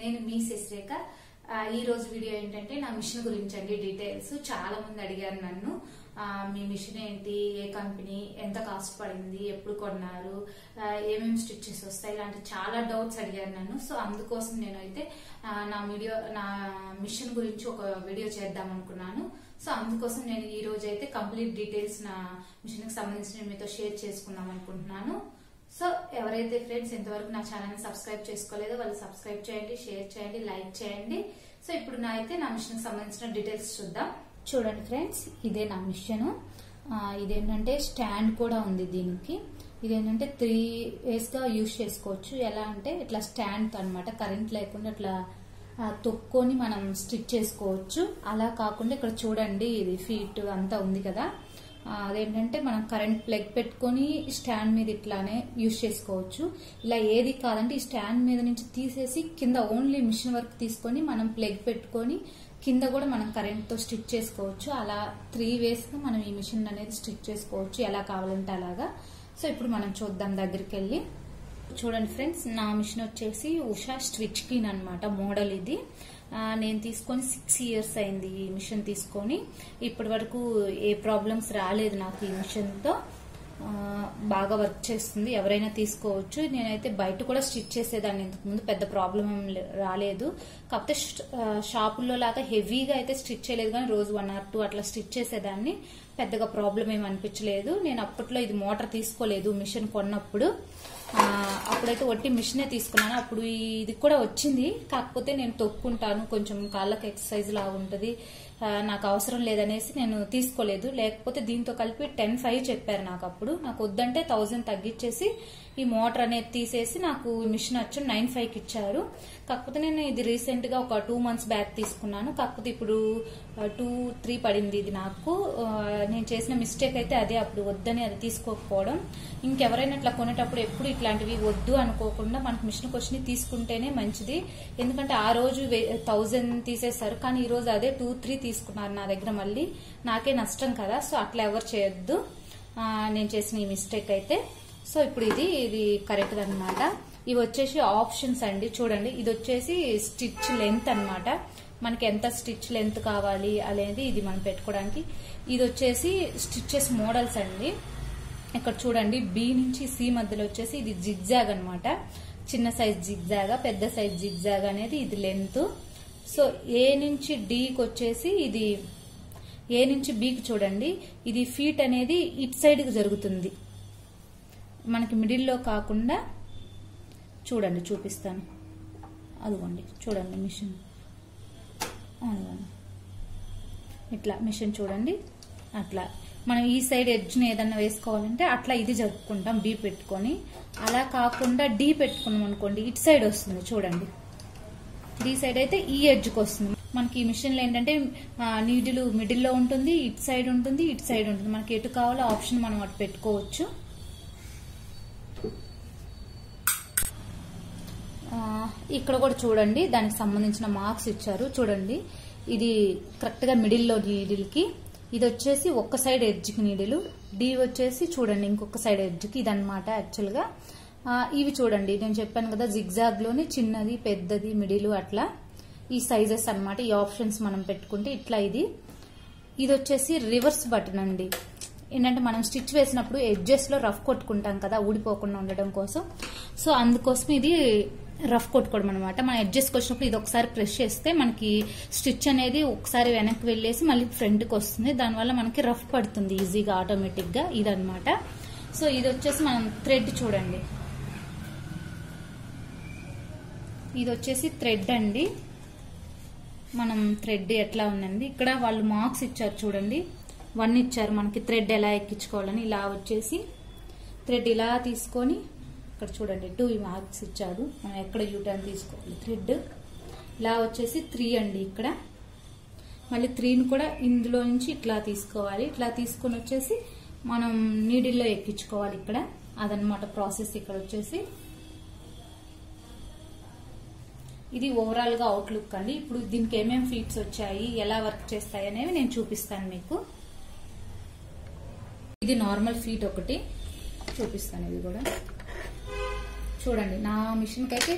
నేను మీ శశిరేఖ ఆ, ఈ రోజు వీడియో ఏంటంటే నా మిషన్ గురించి అండి డీటెయిల్స్ చాలా మంది అడిగారు నన్ను ఆ, మీ మిషన్ ఏంటి ఏ కంపెనీ ఎంత కాస్ట్ పడింది ఎప్పుడు కొన్నారు ఆ, ఏమేమి స్టిచ్చెస్ వస్తాయి ఇలాంటి చాలా డౌట్స్ అడిగారు నన్ను సో అందుకోసం నేనైతే ఆ, నా వీడియో నా మిషన్ గురించి ఒక వీడియో చేద్దాం అనుకున్నాను సో అందుకోసం నేను ఈ రోజు అయితే కంప్లీట్ డీటెయిల్స్ నా మిషన్ కి సంబంధించిన మీతో షేర్ చేసుకుందాం అనుకుంటున్నాను సో ఎవరైతే ఫ్రెండ్స్ ఇంతవరకు నా ఛానల్ సబ్స్క్రైబ్ చేసుకోలేదో వాళ్ళు సబ్స్క్రైబ్ చేయండి షేర్ చేయండి లైక్ చేయండి సో ఇప్పుడు నా అయితే నా మిషన్ కి సంబంధించిన డీటెయిల్స్ చూద్దాం చూడండి ఫ్రెండ్స్ ఇదే నా మిషన్ ఇదేంటంటే స్టాండ్ కూడా ఉంది దీనికి ఇదేంటంటే త్రీ వేస్ గా యూజ్ చేసుకోవచ్చు ఎలా అంటే ఇట్లా స్టాండ్ అన్నమాట కరెంట్ లేకుండా ఇట్లా ఆ, తొక్కొని మనం స్టిచ్ చేసుకోవచ్చు అలా కాకుండా ఇక్కడ చూడండి ఇది ఫీట్ అంతా ఉంది కదా ఆ, అదేంటంటే మనం కరెంట్ ప్లగ్ పెట్టుకొని స్టాండ్ మీద ఇట్లానే యూజ్ చేసుకోవచ్చు ఇలా ఏది కాదంటే ఈ స్టాండ్ మీద నుంచి తీసేసి కింద ఓన్లీ మిషన్ వర్క్ తీసుకొని మనం ప్లగ్ పెట్టుకొని కింద కూడా మనం కరెంట్ తో స్టిచ్ చేసుకోవచ్చు అలా త్రీ వేస్ గా మనం ఈ మిషన్ అనేది స్టిచ్ చేసుకోవచ్చు ఎలా కావాలంటే అలాగా సో ఇప్పుడు మనం చూద్దాం దగ్గరికి వెళ్ళి చూడండి ఫ్రెండ్స్ నా మిషన్ వచ్చేసి ఉషా స్విచ్ క్లీన్ అనమాట మోడల్ ఇది ఆ, నేను తీసుకొని సిక్స్ ఇయర్స్ అయింది ఈ మిషన్ తీసుకొని ఇప్పటి వరకు ఏ ప్రాబ్లమ్స్ రాలేదు నాకు ఈ మిషన్ తో ఆ, బాగా వర్క్ చేస్తుంది ఎవరైనా తీసుకోవచ్చు నేనైతే బయట కూడా స్టిచ్ చేసేదాన్ని ఇంతకుముందు పెద్ద ప్రాబ్లం ఏం లే- రాలేదు కాకపోతే ష్- ఆ, షాపుల్లో లాగా హెవీగా అయితే స్టిచ్ చేయలేదు కానీ రోజు వన్ ఆర్ టూ అట్లా స్టిచ్ చేసేదాన్ని పెద్దగా ప్రాబ్లం ఏం అనిపించలేదు నేను అప్పట్లో ఇది మోటార్ తీసుకోలేదు మిషన్ కొన్నప్పుడు ఆ, అప్పుడైతే ఒట్టి మిషనే తీసుకున్నాను అప్పుడు ఈ- ఇది కూడా వచ్చింది కాకపోతే నేను తొక్కుంటాను కొంచెం కాళ్ళకి ఎక్సర్సైజ్ లాగా ఉంటుంది ఆ, నాకు అవసరం లేదనేసి నేను తీసుకోలేదు లేకపోతే దీంతో కలిపి టెన్ ఫైవ్ చెప్పారు నాకు అప్పుడు నాకు వద్దంటే థౌజండ్ తగ్గించేసి ఈ మోటార్ అనేది తీసేసి నాకు ఈ మిషన్ వచ్చి నైన్ ఫైవ్ కి ఇచ్చారు కాకపోతే నేను ఇది రీసెంట్ గా ఒక టూ మంత్స్ బ్యాక్ తీసుకున్నాను కాకపోతే ఇప్పుడు టూ త్రీ పడింది ఇది నాకు ఆ, నేను చేసిన మిస్టేక్ అయితే అదే అప్పుడు వద్దని అది తీసుకోకపోవడం ఇంకెవరైనా ఇట్లా కొనేటప్పుడు ఎప్పుడు ఇట్లాంటివి వద్దు అనుకోకుండా మనకు మిషన్ వచ్చినవి తీసుకుంటేనే మంచిది ఎందుకంటే ఆ రోజు థౌజండ్ తీసేస్తారు కానీ ఈ రోజు అదే టూ త్రీ తీసుకున్నారు నా దగ్గర మళ్ళీ నాకే నష్టం కదా సో అట్లా ఎవరు చేయొద్దు ఆ, నేను చేసిన ఈ మిస్టేక్ అయితే సో ఇప్పుడు ఇది ఇది కరెక్ట్ అనమాట ఇవి వచ్చేసి ఆప్షన్స్ అండి చూడండి ఇది వచ్చేసి స్టిచ్ లెంత్ అన్నమాట మనకి ఎంత స్టిచ్ లెంత్ కావాలి అనేది ఇది మనం పెట్టుకోవడానికి ఇది వచ్చేసి స్టిచెస్ మోడల్స్ అండి ఇక్కడ చూడండి బి నుంచి సి మధ్యలో వచ్చేసి ఇది జిగ్జాగ్ అన్నమాట చిన్న సైజ్ జిగ్జాగ్ పెద్ద సైజ్ జిగ్జాగ్ అనేది ఇది లెంత్ సో ఏ నుంచి డికి వచ్చేసి ఇది ఏ నుంచి బికి చూడండి ఇది ఫీట్ అనేది ఇట్ సైడ్ కి జరుగుతుంది మనకి మిడిల్లో కాకుండా చూడండి చూపిస్తాను అదిగోండి చూడండి మిషన్ అదిగోండి ఇట్లా మిషన్ చూడండి అట్లా మనం ఈ సైడ్ ఎడ్జ్ని ఏదన్నా వేసుకోవాలంటే అట్లా ఇది జరుపుకుంటాం బి పెట్టుకొని అలా కాకుండా డి పెట్టుకున్నాం అనుకోండి ఇటు సైడ్ వస్తుంది చూడండి డి సైడ్ అయితే ఈ ఎడ్జ్కి వస్తుంది మనకి ఈ మిషన్లో ఏంటంటే నీడిలు మిడిల్లో ఉంటుంది ఇటు సైడ్ ఉంటుంది ఇటు సైడ్ ఉంటుంది మనకి ఎటు కావాలో ఆప్షన్ మనం అటు పెట్టుకోవచ్చు ఆ, ఇక్కడ కూడా చూడండి దానికి సంబంధించిన మార్క్స్ ఇచ్చారు చూడండి ఇది కరెక్ట్ గా మిడిల్లో నీడిల్కి ఇది వచ్చేసి ఒక్క సైడ్ ఎడ్జ్కి నీడిలు డి వచ్చేసి చూడండి ఇంకొక సైడ్ ఎడ్జ్కి ఇదన్నమాట యాక్చువల్ గా ఆ, ఇవి చూడండి నేను చెప్పాను కదా జిగ్జాగ్ లోని చిన్నది పెద్దది మిడిల్ అట్లా ఈ సైజెస్ అన్నమాట ఈ ఆప్షన్స్ మనం పెట్టుకుంటే ఇట్లా ఇది ఇది వచ్చేసి రివర్స్ బటన్ అండి ఏంటంటే మనం స్టిచ్ వేసినప్పుడు ఎడ్జెస్ లో రఫ్ కొట్టుకుంటాం కదా ఊడిపోకుండా ఉండడం కోసం సో అందుకోసం ఇది రఫ్ కొట్టుకోవడం అనమాట మన ఎడ్జెస్కి వచ్చినప్పుడు ఇది ఒకసారి ప్రెస్ చేస్తే మనకి స్టిచ్ అనేది ఒకసారి వెనక్కి వెళ్ళేసి మళ్ళీ ఫ్రంట్కి వస్తుంది దానివల్ల మనకి రఫ్ పడుతుంది ఈజీగా ఆటోమేటిక్ గా ఇదన్నమాట సో ఇది వచ్చేసి మనం థ్రెడ్ చూడండి ఇది వచ్చేసి థ్రెడ్ అండి మనం థ్రెడ్ ఎట్లా ఉందండి ఇక్కడ వాళ్ళు మార్క్స్ ఇచ్చారు చూడండి వన్ ఇచ్చారు మనకి థ్రెడ్ ఎలా ఎక్కించుకోవాలని ఇలా వచ్చేసి థ్రెడ్ ఇలా తీసుకొని ఇక్కడ చూడండి టూ మార్క్స్ ఇచ్చాడు మనం ఎక్కడ యూటర్న్ తీసుకోవాలి థ్రెడ్ ఇలా వచ్చేసి త్రీ అండి ఇక్కడ మళ్ళీ త్రీని కూడా ఇందులో నుంచి ఇట్లా తీసుకోవాలి ఇట్లా తీసుకొని వచ్చేసి మనం నీడిల్లో ఎక్కించుకోవాలి ఇక్కడ అదనమాట ప్రాసెస్ ఇక్కడ వచ్చేసి ఇది ఓవరాల్ గా అవుట్లుక్ అండి ఇప్పుడు దీనికి ఏమేమి ఫీట్స్ వచ్చాయి ఎలా వర్క్ చేస్తాయి అనేవి నేను చూపిస్తాను మీకు ఇది నార్మల్ ఫీట్ ఒకటి చూపిస్తాను ఇది కూడా చూడండి నా మిషన్కి అయితే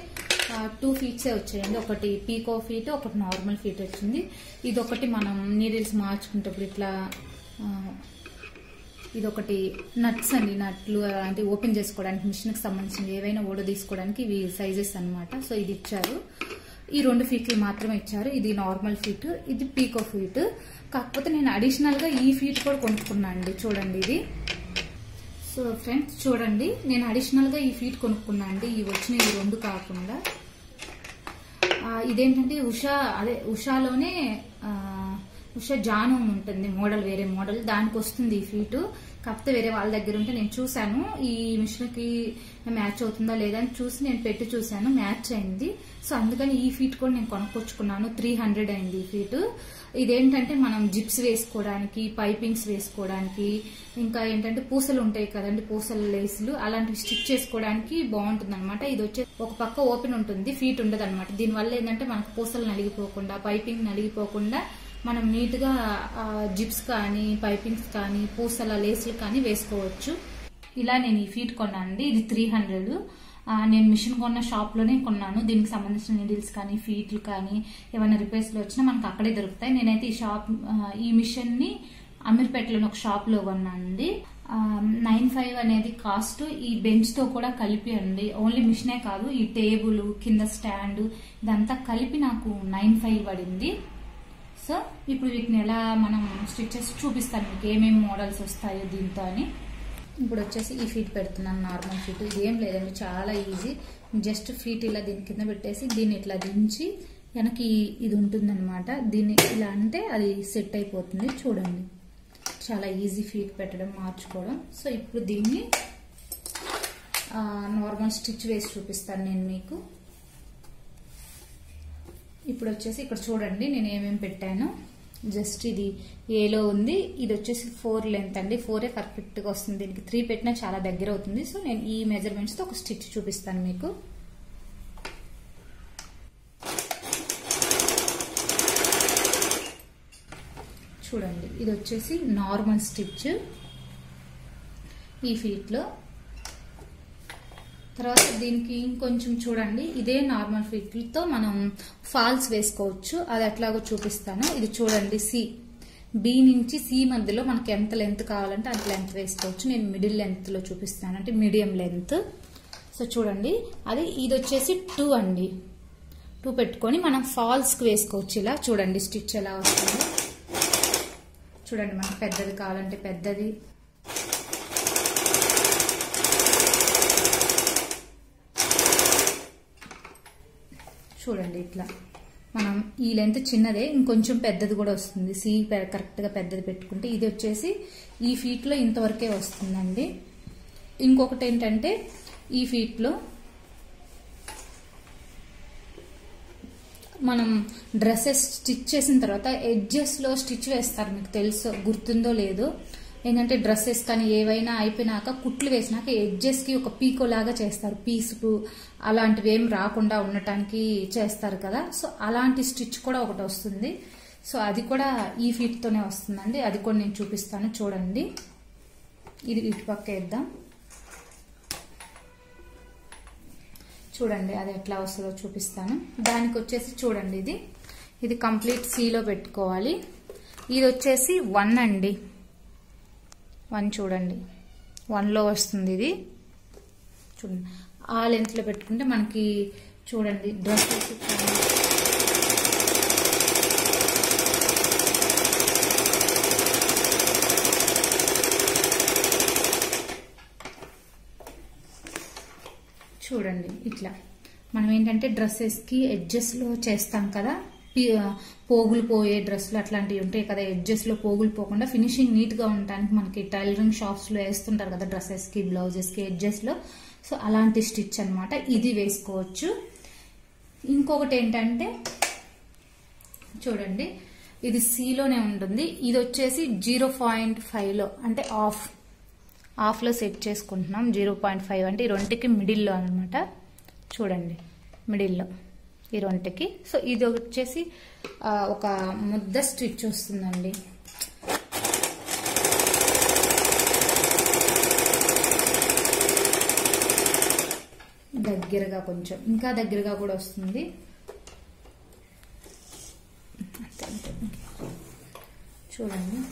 టూ ఫీట్సే వచ్చాయండి ఒకటి పీకో ఫీట్ ఒకటి నార్మల్ ఫీట్ వచ్చింది ఇది ఒకటి మనం నీడిల్స్ మార్చుకుంటప్పుడు ఇట్లా ఆ, ఇది ఒకటి నట్స్ అండి నట్లు అంటే ఓపెన్ చేసుకోవడానికి మిషన్కి సంబంధించిన ఏవైనా ఓడ తీసుకోవడానికి ఇవి సైజెస్ అన్నమాట సో ఇది ఇచ్చారు ఈ రెండు ఫీట్లు మాత్రమే ఇచ్చారు ఇది నార్మల్ ఫీట్ ఇది పీకో ఫీట్ కాకపోతే నేను అడిషనల్ గా ఈ ఫీట్ కూడా కొనుక్కున్నా అండి చూడండి ఇది సో ఫ్రెండ్స్ చూడండి నేను అడిషనల్ గా ఈ ఫీట్ కొనుక్కున్నా అండి ఈ వచ్చిన ఈ రెండు కాకుండా ఆ, ఇదేంటంటే ఉషా అదే ఉషాలోనే ఆ, ఉషా జాను ఉంటుంది మోడల్ వేరే మోడల్ దానికి వస్తుంది ఈ ఫీటు కాకపోతే వేరే వాళ్ళ దగ్గర ఉంటే నేను చూశాను ఈ మిషన్ కి మ్యాచ్ అవుతుందా లేదా అని చూసి నేను పెట్టి చూశాను మ్యాచ్ అయింది సో అందుకని ఈ ఫీట్ కూడా నేను కొనుక్కొచ్చుకున్నాను త్రీ హండ్రెడ్ అయింది ఈ ఫీట్ ఇదేంటంటే మనం జిప్స్ వేసుకోవడానికి పైపింగ్స్ వేసుకోవడానికి ఇంకా ఏంటంటే పూసలు ఉంటాయి కదండి పూసల లేసులు అలాంటివి స్టిచ్ చేసుకోవడానికి బాగుంటుంది అనమాట ఇది వచ్చే ఒక పక్క ఓపెన్ ఉంటుంది ఫీట్ ఉండదు అనమాట దీనివల్ల ఏంటంటే మనకు పూసలు నలిగిపోకుండా పైపింగ్ నలిగిపోకుండా మనం నీట్ గా జిప్స్ కానీ పైపింగ్స్ కానీ పూసల లేసులు కానీ వేసుకోవచ్చు ఇలా నేను ఈ ఫీట్ కొన్నానండి ఇది త్రీ హండ్రెడ్ నేను మిషన్ కొన్న షాప్ లోనే కొన్నాను దీనికి సంబంధించిన నీడిల్స్ కానీ ఫీట్లు కానీ ఏమైనా రిపేర్స్ లో వచ్చినా మనకు అక్కడే దొరుకుతాయి నేనైతే ఈ షాప్ ఆ, ఈ మిషన్ ని అమీర్పేటలోని ఒక షాప్ లో కొన్నానండి నైన్ ఫైవ్ అనేది కాస్ట్ ఈ బెంచ్ తో కూడా కలిపి అండి ఓన్లీ మిషనే కాదు ఈ టేబుల్ కింద స్టాండ్ ఇదంతా కలిపి నాకు నైన్ ఫైవ్ పడింది సో ఇప్పుడు వీటిని ఎలా మనం స్టిచెస్ చూపిస్తాను మీకు ఏమేమి మోడల్స్ వస్తాయో దీంతో అని ఇప్పుడు వచ్చేసి ఈ ఫీట్ పెడుతున్నాను నార్మల్ ఫీట్ ఇది ఏం లేదండి చాలా ఈజీ జస్ట్ ఫీట్ ఇలా దీని కింద పెట్టేసి దీన్ని ఇట్లా దించి వెనక్కి ఇది ఉంటుందన్నమాట దీన్ని ఇలా అంటే అది సెట్ అయిపోతుంది చూడండి చాలా ఈజీ ఫీట్ పెట్టడం మార్చుకోవడం సో ఇప్పుడు దీన్ని నార్మల్ స్టిచ్ వేసి చూపిస్తాను నేను మీకు ఇప్పుడు వచ్చేసి ఇక్కడ చూడండి నేను ఏమేమి పెట్టాను జస్ట్ ఇది ఏలో ఉంది ఇది వచ్చేసి ఫోర్ లెంత్ అండి ఫోరే పర్ఫెక్ట్ గా వస్తుంది దీనికి త్రీ పెట్టినా చాలా దగ్గర అవుతుంది సో నేను ఈ మెజర్మెంట్స్ తో ఒక స్టిచ్ చూపిస్తాను మీకు చూడండి ఇది వచ్చేసి నార్మల్ స్టిచ్ ఈ ఫీట్ లో తర్వాత దీనికి ఇంకొంచెం చూడండి ఇదే నార్మల్ ఫిట్లతో మనం ఫాల్స్ వేసుకోవచ్చు అది ఎట్లాగో చూపిస్తాను ఇది చూడండి సి బి నుంచి సి మధ్యలో మనకి ఎంత లెంత్ కావాలంటే అంత లెంత్ వేసుకోవచ్చు నేను మిడిల్ లెంత్ లో చూపిస్తాను అంటే మీడియం లెంత్ సో చూడండి అది ఇది వచ్చేసి టూ అండి టూ పెట్టుకొని మనం ఫాల్స్ కి వేసుకోవచ్చు ఇలా చూడండి స్టిచ్ ఎలా వస్తుందో చూడండి మనకు పెద్దది కావాలంటే పెద్దది చూడండి ఇట్లా మనం ఈ లెంత్ చిన్నదే ఇంకొంచెం పెద్దది కూడా వస్తుంది సి కరెక్ట్ గా పెద్దది పెట్టుకుంటే ఇది వచ్చేసి ఈ ఫీట్ లో ఇంతవరకే వస్తుందండి ఇంకొకటి ఏంటంటే ఈ ఫీట్ లో మనం డ్రెస్సెస్ స్టిచ్ చేసిన తర్వాత ఎడ్జెస్ లో స్టిచ్ వేస్తారు మీకు తెలుసు గుర్తుందో లేదో ఏంటంటే డ్రెస్సెస్ కానీ ఏవైనా అయిపోయినాక కుట్లు వేసినాక ఎడ్జెస్ కి ఒక పీకో లాగా చేస్తారు పీసుకు అలాంటివి ఏం రాకుండా ఉండటానికి చేస్తారు కదా సో అలాంటి స్టిచ్ కూడా ఒకటి వస్తుంది సో అది కూడా ఈ ఫీట్ తోనే వస్తుందండి అది కూడా నేను చూపిస్తాను చూడండి ఇది ఇటు పక్క వేద్దాం చూడండి అది ఎట్లా వస్తుందో చూపిస్తాను దానికి వచ్చేసి చూడండి ఇది ఇది కంప్లీట్ సీలో పెట్టుకోవాలి ఇది వచ్చేసి వన్ అండి వన్ చూడండి వన్లో వస్తుంది ఇది చూడండి ఆ లెంత్లో పెట్టుకుంటే మనకి చూడండి డ్రెస్సెస్ చూడండి ఇట్లా మనం ఏంటంటే డ్రెస్సెస్కి ఎడ్జెస్లో చేస్తాం కదా పి- పోగులు పోయే డ్రెస్సులు అట్లాంటివి ఉంటాయి కదా ఎడ్జెస్లో పోగులు పోకుండా ఫినిషింగ్ నీట్గా ఉండటానికి మనకి టైలరింగ్ షాప్స్లో వేస్తుంటారు కదా డ్రెస్సెస్కి బ్లౌజెస్కి ఎడ్జెస్లో సో అలాంటి స్టిచ్ అన్నమాట ఇది వేసుకోవచ్చు ఇంకొకటి ఏంటంటే చూడండి ఇది సిలోనే ఉంటుంది ఇది వచ్చేసి జీరో పాయింట్ ఫైవ్లో అంటే ఆఫ్ ఆఫ్లో సెట్ చేసుకుంటున్నాం జీరో పాయింట్ ఫైవ్ అంటే ఈ రెండుకి మిడిల్లో అనమాట చూడండి మిడిల్లో ఈ రెండుకి సో ఇది వచ్చేసి ఆ, ఒక ముద్ద స్టిచ్ వస్తుందండి దగ్గర దగ్గరగా కొంచెం ఇంకా దగ్గరగా కూడా వస్తుంది అంతే, అంతే. చూడండి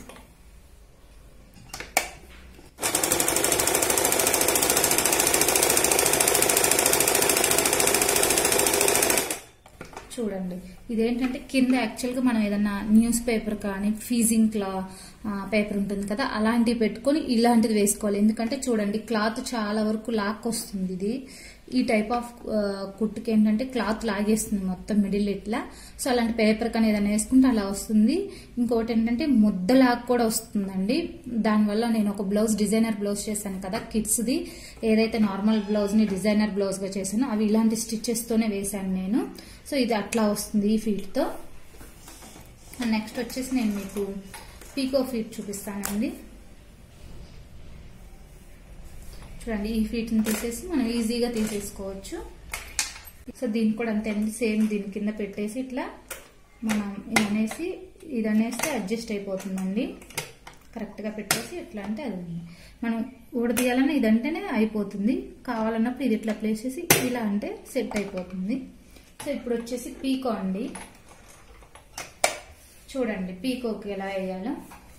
చూడండి ఇదేంటంటే కింద యాక్చువల్గా మనం ఏదన్నా న్యూస్ పేపర్ కానీ ఫీజింగ్ క్లా పేపర్ ఉంటుంది కదా అలాంటివి పెట్టుకొని ఇలాంటిది వేసుకోవాలి ఎందుకంటే చూడండి క్లాత్ చాలా వరకు లాక్ వస్తుంది ఇది ఈ టైప్ ఆఫ్ కుట్టుకి ఏంటంటే క్లాత్ లాగేస్తుంది మొత్తం మిడిల్ ఇట్లా సో అలాంటి పేపర్ కానీ ఏదైనా వేసుకుంటే అలా వస్తుంది ఇంకోటి ఏంటంటే ముద్దలాగా కూడా వస్తుందండి దానివల్ల నేను ఒక బ్లౌజ్ డిజైనర్ బ్లౌజ్ చేశాను కదా కిడ్స్ది ఏదైతే నార్మల్ బ్లౌజ్ని డిజైనర్ బ్లౌజ్గా చేశానో అవి ఇలాంటి స్టిచెస్తోనే వేశాను నేను సో ఇది అట్లా వస్తుంది ఈ ఫీట్తో నెక్స్ట్ వచ్చేసి నేను మీకు పీకో ఫీట్ చూపిస్తానండి చూడండి ఈ ఫీట్ని తీసేసి మనం ఈజీగా తీసేసుకోవచ్చు సో దీనికి కూడా అంతే అండి సేమ్ దీని కింద పెట్టేసి ఇట్లా మనం ఇది అనేసి ఇది అనేస్తే అడ్జస్ట్ అయిపోతుందండి కరెక్ట్గా పెట్టేసి ఎట్లా అంటే అది ఉంది. మనం ఊడదీయాలన్నా ఇదంటేనే అయిపోతుంది కావాలన్నప్పుడు ఇది ఇట్లా ప్లేస్ చేసి ఇలా అంటే సెట్ అయిపోతుంది సో ఇప్పుడు వచ్చేసి పీకో అండి చూడండి పీకోకి ఎలా వేయాలో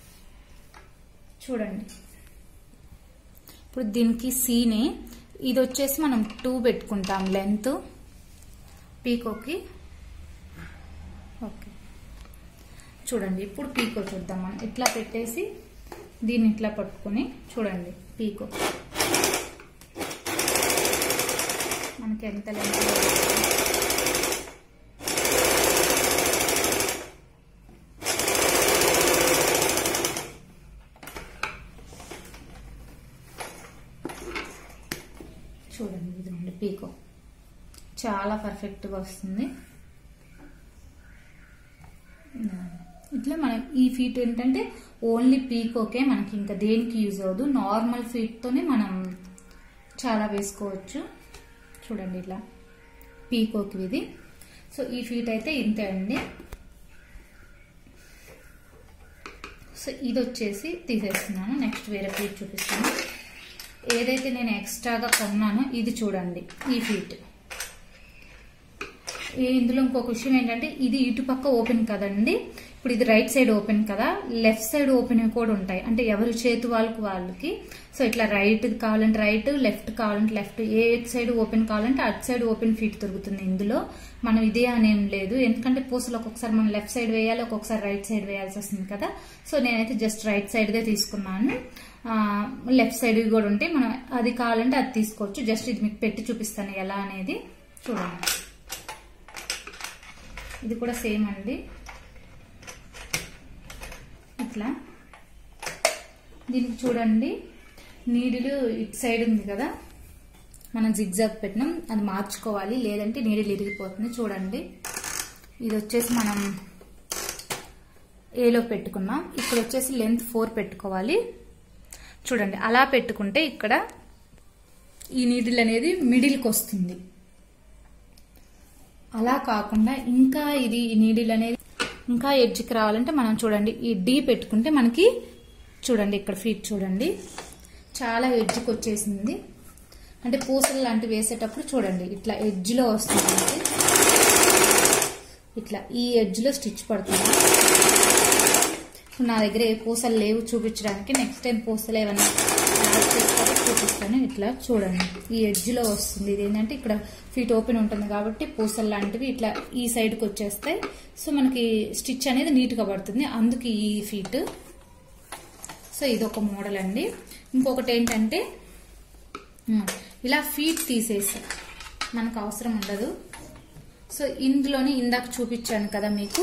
చూడండి ఇప్పుడు దీనికి సీనే ఇది వచ్చేసి మనం టూ పెట్టుకుంటాం లెంత్ పీకోకి ఓకే చూడండి ఇప్పుడు పీకో చూద్దాం మనం ఇట్లా పెట్టేసి దీన్ని ఇట్లా పట్టుకొని చూడండి పీకో మనకి ఎంత లెంత్ చూడండి ఇదండి పీకో చాలా పర్ఫెక్ట్గా వస్తుంది ఇట్లా మనం ఈ ఫీట్ ఏంటంటే ఓన్లీ పీకోకే మనకి ఇంకా దేనికి యూజ్ అవ్వదు నార్మల్ ఫీట్తోనే మనం చాలా వేసుకోవచ్చు చూడండి ఇట్లా పీకోకి ఇది సో ఈ ఫీట్ అయితే ఇంతే అండి సో ఇది వచ్చేసి తీసేస్తున్నాను నెక్స్ట్ వేరే ఫీట్ చూపిస్తాను ఏదైతే నేను ఎక్స్ట్రాగా కొన్నానో ఇది చూడండి ఈ ఫీట్ ఇందులో ఇంకొక విషయం ఏంటంటే ఇది ఇటుపక్క ఓపెన్ కదండి ఇప్పుడు ఇది రైట్ సైడ్ ఓపెన్ కదా లెఫ్ట్ సైడ్ ఓపెన్ కూడా ఉంటాయి అంటే ఎవరి చేతి వాళ్ళకి వాళ్ళకి సో ఇట్లా రైట్ కావాలంటే రైట్ లెఫ్ట్ కావాలంటే లెఫ్ట్ ఏ సైడ్ ఓపెన్ కావాలంటే అటు సైడ్ ఓపెన్ ఫీట్ దొరుకుతుంది ఇందులో మనం ఇదే అనేం లేదు ఎందుకంటే పూసలు ఒక్కొక్కసారి మనం లెఫ్ట్ సైడ్ వేయాలి ఒక్కొక్కసారి రైట్ సైడ్ వేయాల్సి వస్తుంది కదా సో నేనైతే జస్ట్ రైట్ సైడ్దే తీసుకున్నాను లెఫ్ట్ సైడ్ కూడా ఉంటాయి మనం అది కావాలంటే అది తీసుకోవచ్చు జస్ట్ ఇది మీకు పెట్టి చూపిస్తాను ఎలా అనేది చూడండి ఇది కూడా సేమ్ అండి ఇట్లా దీనికి చూడండి నీడిలు ఇటు సైడ్ ఉంది కదా మనం జిగ్జాగ్ పెట్టినాం అది మార్చుకోవాలి లేదంటే నీడిలు ఇరిగిపోతుంది చూడండి ఇది వచ్చేసి మనం ఏలో పెట్టుకున్నాం ఇక్కడ వచ్చేసి లెంత్ ఫోర్ పెట్టుకోవాలి చూడండి అలా పెట్టుకుంటే ఇక్కడ ఈ నీడిల్ అనేది మిడిల్కి వస్తుంది అలా కాకుండా ఇంకా ఇది ఈ నీడిల్ అనేది ఇంకా ఎడ్జ్కి రావాలంటే మనం చూడండి ఈ డీ పెట్టుకుంటే మనకి చూడండి ఇక్కడ ఫీట్ చూడండి చాలా ఎడ్జ్కి వచ్చేసింది అంటే పూసలు లాంటివి వేసేటప్పుడు చూడండి ఇట్లా ఎడ్జ్లో వస్తుంది మనకి. ఇట్లా ఈ ఎడ్జ్లో స్టిచ్ పడుతుంది ఇప్పుడు నా దగ్గర ఏ పూసలు లేవు చూపించడానికి నెక్స్ట్ టైం పూసలు ఏమన్నా యాడ్ చేసుకొని చూపిస్తాను ఇట్లా చూడండి ఈ ఎడ్జ్లో వస్తుంది ఇది ఏంటంటే ఇక్కడ ఫీట్ ఓపెన్ ఉంటుంది కాబట్టి పూసలు లాంటివి ఇట్లా ఈ సైడ్కి వచ్చేస్తాయి సో మనకి స్టిచ్ అనేది నీట్గా పడుతుంది అందుకు ఈ ఫీట్ సో ఇది ఒక మోడల్ అండి ఇంకొకటి ఏంటంటే ఉమ్, ఇలా ఫీట్ తీసేసి మనకు అవసరం ఉండదు సో ఇందులోనే ఇందాక చూపించాను కదా మీకు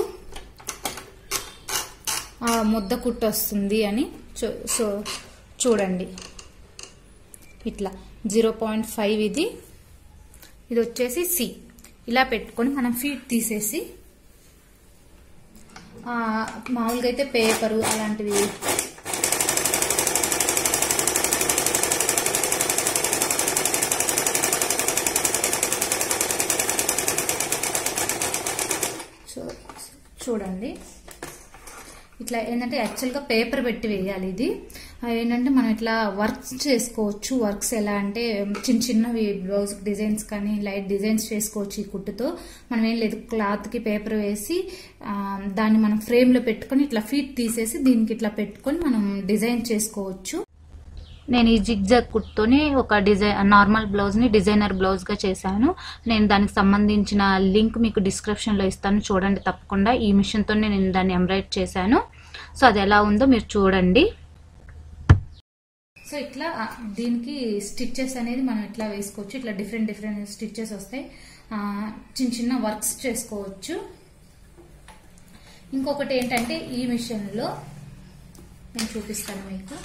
ఆ ముద్ద కుట్టు వస్తుంది అని చూ- సో చూడండి ఇట్లా జీరో పాయింట్ ఫైవ్ ఇది ఇది వచ్చేసి సి ఇలా పెట్టుకొని మనం ఫీట్ తీసేసి ఆ, మామూలుగా అయితే పేపరు అలాంటివి చూ- చూడండి ఇట్లా ఏంటంటే యాక్చువల్గా పేపర్ పెట్టి వేయాలి ఇది ఏంటంటే మనం ఇట్లా వర్క్స్ చేసుకోవచ్చు వర్క్స్ ఎలా అంటే చిన్న చిన్నవి బ్లౌజ్ డిజైన్స్ కానీ లైట్ డిజైన్స్ చేసుకోవచ్చు ఈ కుట్టుతో మనం ఏం లేదు క్లాత్కి పేపర్ వేసి ఆ, దాన్ని మనం ఫ్రేమ్లో పెట్టుకొని ఇట్లా ఫీట్ తీసేసి దీనికి ఇట్లా పెట్టుకొని మనం డిజైన్ చేసుకోవచ్చు నేను ఈ జిగ్జాగ్ కుట్టుతోనే ఒక డిజైన్ నార్మల్ బ్లౌజ్ని డిజైనర్ బ్లౌజ్గా చేశాను నేను దానికి సంబంధించిన లింక్ మీకు డిస్క్రిప్షన్లో ఇస్తాను చూడండి తప్పకుండా ఈ మిషన్తోనే నేను దాన్ని ఎంబ్రాయిడ్ చేశాను సో అది ఎలా ఉందో మీరు చూడండి సో ఇట్లా ఆ, దీనికి స్టిచ్చెస్ అనేది మనం ఇట్లా వేసుకోవచ్చు ఇట్లా డిఫరెంట్ డిఫరెంట్ స్టిచ్చెస్ వస్తాయి ఆ, చిన్న చిన్న వర్క్స్ చేసుకోవచ్చు ఇంకొకటి ఏంటంటే ఈ మిషన్లో నేను చూపిస్తాను మీకు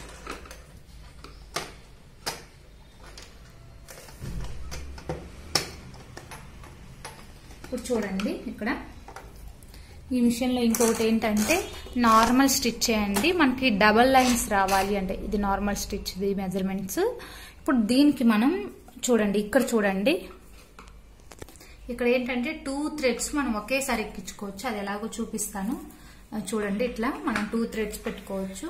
ఇప్పుడు చూడండి ఇక్కడ ఈ మిషన్లో ఇంకొకటి ఏంటంటే నార్మల్ స్టిచ్ చేయండి మనకి డబల్ లైన్స్ రావాలి అంటే ఇది నార్మల్ స్టిచ్ ఇది మెజర్మెంట్స్ ఇప్పుడు దీనికి మనం చూడండి ఇక్కడ చూడండి ఇక్కడ ఏంటంటే టూ థ్రెడ్స్ మనం ఒకేసారి ఎక్కించుకోవచ్చు అది ఎలాగో చూపిస్తాను అది చూడండి ఇట్లా మనం టూ థ్రెడ్స్ పెట్టుకోవచ్చు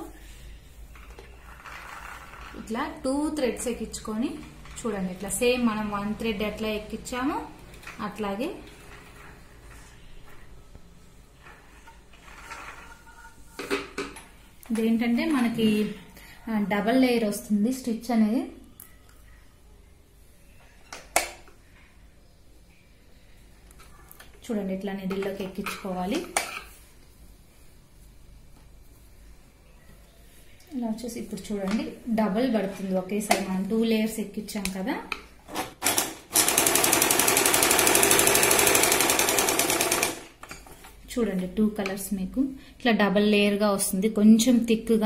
ఇట్లా టూ థ్రెడ్స్ ఎక్కించుకొని చూడండి ఇట్లా సేమ్ మనం వన్ థ్రెడ్ ఎట్లా ఎక్కించామో అట్లాగే ఇదేంటంటే మనకి డబల్ లేయర్ వస్తుంది స్టిచ్ అనేది చూడండి ఇట్లా నిడిల్లోకి ఎక్కించుకోవాలి ఇలా వచ్చేసి ఇప్పుడు చూడండి డబల్ పడుతుంది ఒకేసారి మనం టూ లేయర్స్ ఎక్కించాం కదా చూడండి టూ కలర్స్ మీకు ఇట్లా డబల్ లేయర్గా వస్తుంది కొంచెం థిక్గా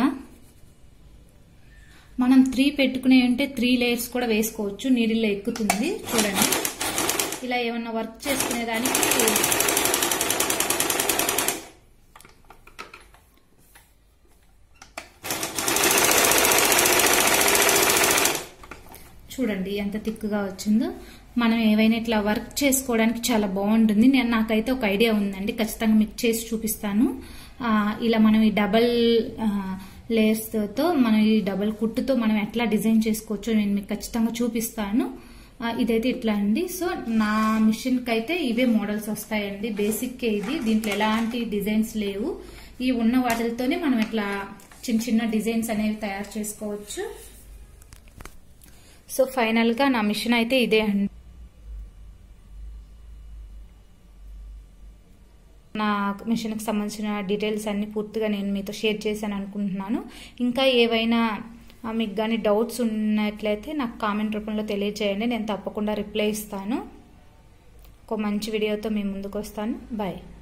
మనం త్రీ పెట్టుకునే ఉంటే త్రీ లేయర్స్ కూడా వేసుకోవచ్చు నీడిలో ఎక్కుతుంది చూడండి ఇలా ఏమన్నా వర్క్ చేసుకునేదానికి చూడండి ఎంత థిక్గా వచ్చిందో మనం ఏవైనా ఇట్లా వర్క్ చేసుకోవడానికి చాలా బాగుంటుంది నేను నాకైతే ఒక ఐడియా ఉందండి ఖచ్చితంగా మీకు చేసి చూపిస్తాను ఆ, ఇలా మనం ఈ డబల్ లేయర్స్తో మనం ఈ డబల్ కుట్టుతో మనం ఎట్లా డిజైన్ చేసుకోవచ్చో నేను మీకు ఖచ్చితంగా చూపిస్తాను ఆ, ఇదైతే ఇట్లా అండి సో నా మిషన్కి అయితే ఇవే మోడల్స్ వస్తాయండి బేసిక్ ఇది దీంట్లో ఎలాంటి డిజైన్స్ లేవు ఈ ఉన్న వాటితోనే మనం ఇట్లా చిన్న చిన్న డిజైన్స్ అనేవి తయారు చేసుకోవచ్చు సో ఫైనల్ గా నా మిషన్ అయితే ఇదే అండి నా మిషన్కి సంబంధించిన డీటెయిల్స్ అన్ని పూర్తిగా నేను మీతో షేర్ చేశాను అనుకుంటున్నాను ఇంకా ఏవైనా ఆ, మీకు కానీ డౌట్స్ ఉన్నట్లయితే నాకు కామెంట్ రూపంలో తెలియజేయండి నేను తప్పకుండా రిప్లై ఇస్తాను ఒక మంచి వీడియోతో మీ ముందుకు వస్తాను బాయ్